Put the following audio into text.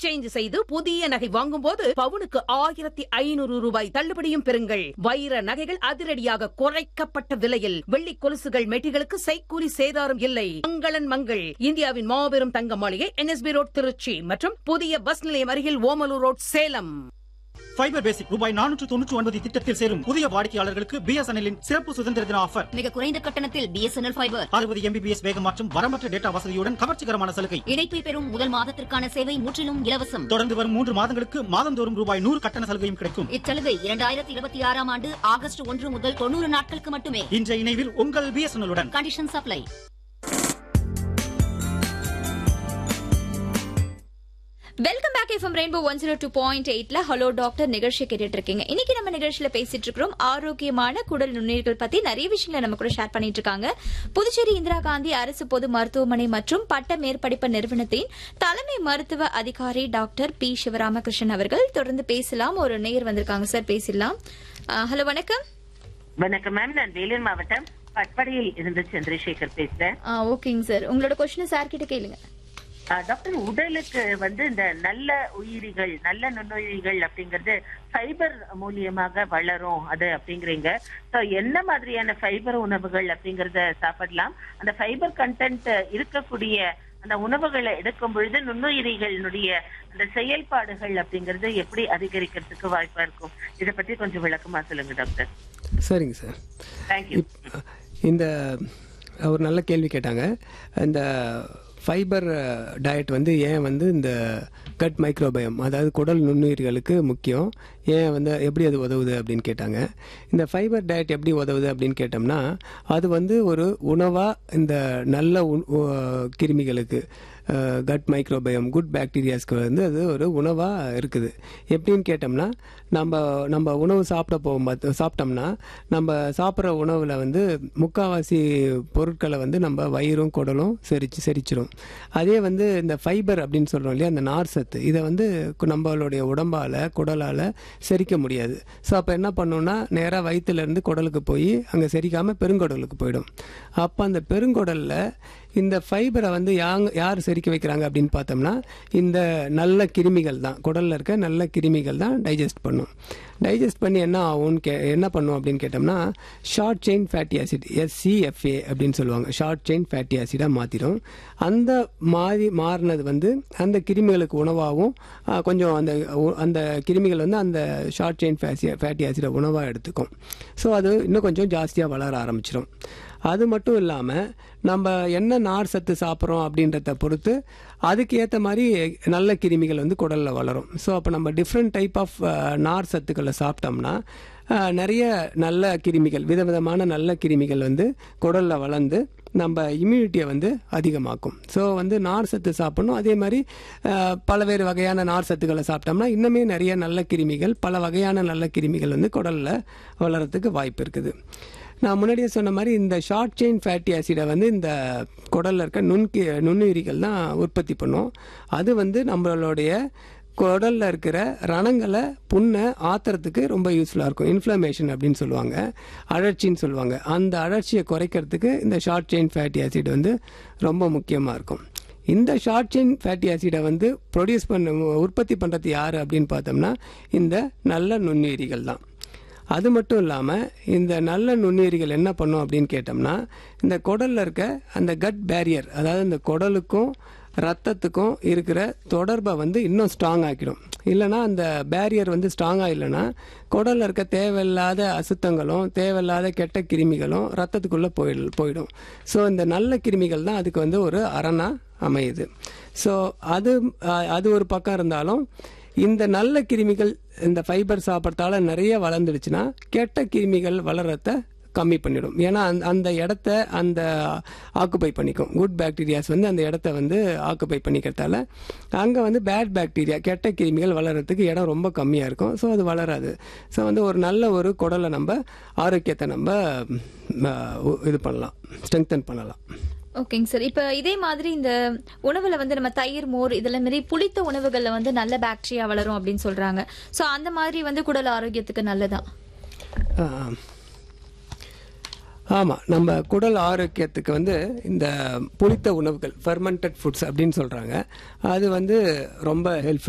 Exchange செய்து புதிய நகை வாங்கும்போது பவுனுக்கு ஆயிரத்தி ஐநூறு ரூபாய் தள்ளுபடியும் பெறுங்கள் வைர நகைகள் அதிரடியாக குறைக்கப்பட்ட விலையில் வெள்ளி கொலுசுகள் மெட்டிகளுக்கு செய்கூலி சேதாரம் இல்லை மங்களன் மங்கள் இந்தியாவின் மாபெரும் தங்க மாளிகை என்எஸ்பி ரோட் திருச்சி மற்றும் புதிய பஸ் நிலையம் அருகில் Omalur road Salem fibre basic ரூபாய் நானூற்று தொண்ணூற்று ஒன்பது திட்டத்தில் சேரும் புதிய வாடிக்கையாளர்களுக்கு பிஎஸ்என்எல்லின் சிறப்பு சுதந்திர தின ஆஃபர் மிக குறைந்த கட்டணத்தில் பிஎஸ்என்எல் ஃபைபர் அறுபது எம்பிபிஎஸ் வேகம் மற்றும் வரம்பற்ற டேட்டா வசதியுடன் கவர்ச்சிகரமான சலுகை இணைப்பை பெறும் முதல் மாதத்திற்கான சேவை முற்றிலும் இலவசம் தொடர்ந்து வரும் மூன்று மாதங்களுக்கு மாதந்தோறும் ரூபாய் நூறு கட்டண சலுகையும் கிடைக்கும் இச்சலுகை இரண்டாயிரத்தி இருபத்தி ஆறாம் ஆண்டு ஆகஸ்ட் ஒன்று முதல் தொண்ணூறு நாட்களுக்கு மட்டுமே இன்றைய இணைவில் உங்கள் பிஎஸ்என்எல்லுடன் condition supply welcome back FM rainbow one zero two point எயிட்ல ஹலோ டாக்டர் நிகழ்ச்சி கேட்டுட்டு இருக்கீங்க இன்னைக்கு நம்ம நிகழ்ச்சியில பேசிட்டு இருக்கிறோம் ஆரோக்கியமான குடல் நுண்ணுயிர்கள் பத்தி நிறைய விஷயங்களை நம்ம கூட ஷேர் பண்ணிட்டு இருக்காங்க புதுச்சேரி இந்திரா காந்தி அரசு பொது மருத்துவமனை மற்றும் பட்ட மேற்படிப்பு நிறுவனத்தின் தலைமை மருத்துவ அதிகாரி டாக்டர் பி சிவராமகிருஷ்ணன் அவர்கள் தொடர்ந்து பேசலாம் ஒரு நேயர் வந்திருக்காங்க சார் பேசலாம் ஹலோ வணக்கம் வணக்கம் மேம் நான் வேலூர் மாவட்டம் பட்படையில் இருந்து சந்திரசேகர் பேசுறேன் ஓகேங்க சார் உங்களோட கொஸ்டின் சார் கிட்ட கேளுங்க ஆ, டாக்டர் உடலுக்கு வந்து இந்த நல்ல உயிரிகள் நல்ல நுண்ணுயிரிகள் அப்படிங்கறது ஃபைபர் மூலியமாக வளரும் அது அப்படிங்கிறீங்க சோ என்ன மாதிரியான ஃபைபர் உணவுகள் அப்படிங்கறத சாப்பிடலாம் அந்த ஃபைபர் கண்டென்ட் இருக்கக்கூடிய அந்த உணவுகளை எடுக்கும் பொழுது நுண்ணுயிரிகளினுடைய அந்த செயல்பாடுகள் அப்படிங்கறது எப்படி அதிகரிக்கிறதுக்கு வாய்ப்பா இருக்கும் இத பத்தி கொஞ்சம் விளக்கமா சொல்லுங்க டாக்டர் சரிங்க சார் தேங்க்யூ இப்- இந்த ஒரு நல்ல கேள்வி கேட்டாங்க இந்த ஃபைபர் டயட் வந்து ஏன் வந்து இந்த கட் மைக்ரோபயம் அதாவது குடல் நுண்ணுயிர்களுக்கு முக்கியம் ஏன் வந்து எப்படி அது உதவுது அப்படின்னு கேட்டாங்க இந்த ஃபைபர் டயட் எப்படி உதவுது அப்படின்னு கேட்டோம்னா அது வந்து ஒரு உணவாக இந்த நல்ல உண்- உ- கிருமிகளுக்கு கட் மைக்ரோபயம் குட் பாக்டீரியாஸ்க்கு வந்து அது ஒரு உணவாக இருக்குது எப்படின்னு கேட்டோம்னா நம்ம நம்ம உணவு சாப்பிட போகும் சாப்பிட்டோம்னா நம்ம சாப்பிட்ற உணவில் வந்து முக்காவாசி பொருட்களை வந்து நம்ம வயிறும் குடலும் செரிச்சு செரிச்சிரும் அதே வந்து இந்த ஃபைபர் அப்படின்னு சொல்கிறோம் இல்லையா அந்த நார் சத்து இதை வந்து கு- நம்மளுடைய உடம்பால் குடலால் செரிக்க முடியாது ஸோ அப்போ என்ன பண்ணோம்னா நேராக வயிற்றுலேருந்து குடலுக்கு போய் அங்கே செரிக்காமல் பெருங்குடலுக்கு போயிடும் அப்போ அந்த பெருங்குடலில் இந்த ஃபைபரை வந்து யாங் யார் செரிக்க வைக்கிறாங்க அப்படின்னு பார்த்தோம்னா இந்த நல்ல கிருமிகள் தான் குடலில் இருக்க நல்ல கிருமிகள் தான் டைஜஸ்ட் பண்ணும் டைஜஸ்ட் பண்ணி என்ன ஆகும்னு கே என்ன பண்ணும் அப்படின்னு கேட்டோம்னா short chain fatty acid SCFA அப்படின்னு சொல்லுவாங்க ஷார்ட் செயின் ஃபேட்டி ஆசிடாக மாற்றிடும் அந்த மாறி மாறினது வந்து அந்த கிருமிகளுக்கு உணவாகவும் ஆ, கொஞ்சம் அந்த உ- அந்த கிருமிகள் வந்து அந்த ஷார்ட் செயின் ஃபேட்டி ஆசிடை உணவாக எடுத்துக்கும் ஸோ அது இன்னும் கொஞ்சம் ஜாஸ்தியாக வளர ஆரம்பிச்சிடும் அது மட்டும் இல்லாமல் நம்ம என்ன நார் சத்து சாப்பிட்றோம் அப்படின்றத பொறுத்து அதுக்கு ஏற்ற மாதிரி நல்ல கிருமிகள் வந்து குடலில் வளரும் ஸோ அப்போ நம்ம டிஃப்ரெண்ட் டைப் ஆஃப் நார் சத்துக்களை சாப்பிட்டோம்னா அஹ், நிறைய நல்ல கிருமிகள் விதவிதமான நல்ல கிருமிகள் வந்து குடலில் வளர்ந்து நம்ம இம்யூனிட்டியை வந்து அதிகமாக்கும் ஸோ வந்து நார் சத்து சாப்பிடணும் அதே மாதிரி அஹ், பலவேறு வகையான நார் சத்துக்களை சாப்பிட்டோம்னா இன்னுமே நிறைய நல்ல கிருமிகள் பல வகையான நல்ல கிருமிகள் வந்து குடலில் வளர்கிறதுக்கு வாய்ப்பு இருக்குது நான் முன்னாடியே சொன்ன மாதிரி இந்த ஷார்ட் செயின் ஃபேட்டி ஆசிடை வந்து இந்த குடலில் இருக்க நுண்கி நுண்ணுயிரிகள் தான் உற்பத்தி பண்ணும் அது வந்து நம்மளுடைய குடலில் இருக்கிற ரணங்களை புண்ணை ஆத்துறதுக்கு ரொம்ப யூஸ்ஃபுல்லாக இருக்கும் இன்ஃப்ளமேஷன் அப்படின்னு சொல்லுவாங்க அழற்சின்னு சொல்லுவாங்க அந்த அழற்சியை குறைக்கிறதுக்கு இந்த ஷார்ட் செயின் ஃபேட்டி ஆசிட் வந்து ரொம்ப முக்கியமாக இருக்கும் இந்த ஷார்ட் செயின் ஃபேட்டி ஆசிடை வந்து ப்ரொடியூஸ் பண்ண உற்பத்தி பண்ணுறது யார் அப்படின்னு பார்த்தோம்னா இந்த நல்ல நுண்ணுயிரிகள் தான் அது மட்டும் இல்லாமல் இந்த நல்ல நுண்ணுயிரிகள் என்ன பண்ணும் அப்படின்னு கேட்டோம்னா இந்த குடலில் இருக்க அந்த கட் பேரியர் அதாவது இந்த குடலுக்கும் ரத்தத்துக்கும் இருக்கிற தொடர்பை வந்து இன்னும் ஸ்ட்ராங் ஆக்கிடும் இல்லைன்னா அந்த பேரியர் வந்து ஸ்ட்ராங்காக இல்லைன்னா குடலில் இருக்க தேவையில்லாத அசுத்தங்களும் தேவையில்லாத கெட்ட கிருமிகளும் ரத்தத்துக்குள்ளே போயிடு போயிடும் ஸோ இந்த நல்ல கிருமிகள் தான் அதுக்கு வந்து ஒரு அரணா அமையுது ஸோ அது அஹ், அது ஒரு பக்கம் இருந்தாலும் இந்த நல்ல கிருமிகள் இந்த ஃபைபர் சாப்பிட்றதால நிறைய வளர்ந்துடுச்சுன்னா கெட்ட கிருமிகள் வளர்றத கம்மி பண்ணிடும் ஏன்னா அந்த அந்த இடத்த அந்த ஆக்குபை பண்ணிக்கும் குட் பாக்டீரியாஸ் வந்து அந்த இடத்த வந்து ஆக்குபை பண்ணிக்கிறதால அங்கே வந்து பேட் பாக்டீரியா கெட்ட கிருமிகள் வளர்கிறதுக்கு இடம் ரொம்ப கம்மியாக இருக்கும் ஸோ அது வளராது ஸோ வந்து ஒரு நல்ல ஒரு குடலை நம்ம ஆரோக்கியத்தை நம்ம ம், இது பண்ணலாம் ஸ்ட்ரெங்தன் பண்ணலாம் ஓகேங்க சார் இப்போ இதே மாதிரி இந்த உணவுல வந்து நம்ம தயிர் மோர் இதெல்லாம் மாரி புளித்த உணவுகள்ல வந்து நல்ல பாக்டீரியா வளரும் அப்படின்னு சொல்றாங்க சோ அந்த மாதிரி வந்து குடல் ஆரோக்கியத்துக்கு நல்லதா ஆ. ஆமாம் நம்ம குடல் ஆரோக்கியத்துக்கு வந்து இந்த புளித்த உணவுகள் ஃபெர்மெண்டட் ஃபுட்ஸ் அப்படின்னு சொல்கிறாங்க அது வந்து ரொம்ப ஹெல்ப்ஃபுல்